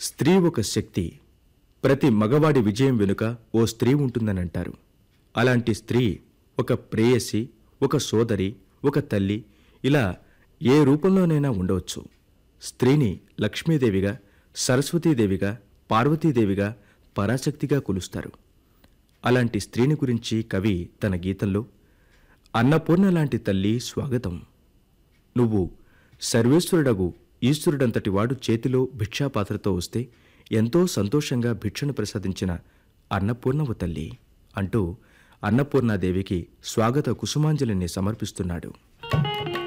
స్త్రీ ఒక శక్తి ప్రతి మగవాడి విజయం వెనుక ఓ స్త్రీ ఉంటుందని అంటారు అలాంటి స్త్రీ ఒక ప్రేయసి ఒక సోదరి ఒక తల్లి ఇలా ఏ రూపంలోనైనా ఉండవచ్చు స్త్రీని లక్ష్మీదేవిగా సరస్వతీదేవిగా పార్వతీదేవిగా పరాశక్తిగా కొలుస్తారు అలాంటి స్త్రీని గురించి కవి తన గీతంలో అన్నపూర్ణ లాంటి తల్లి స్వాగతం నువ్వు సర్వేశ్వరుడగు ఈశ్వరుడంతటి వాడు చేతిలో భిక్షాపాత్రతో వస్తే ఎంతో సంతోషంగా భిక్షను ప్రసాదించిన అన్నపూర్ణవు తల్లి అంటూ అన్నపూర్ణాదేవికి స్వాగత కుసుమాంజలిని సమర్పిస్తున్నాడు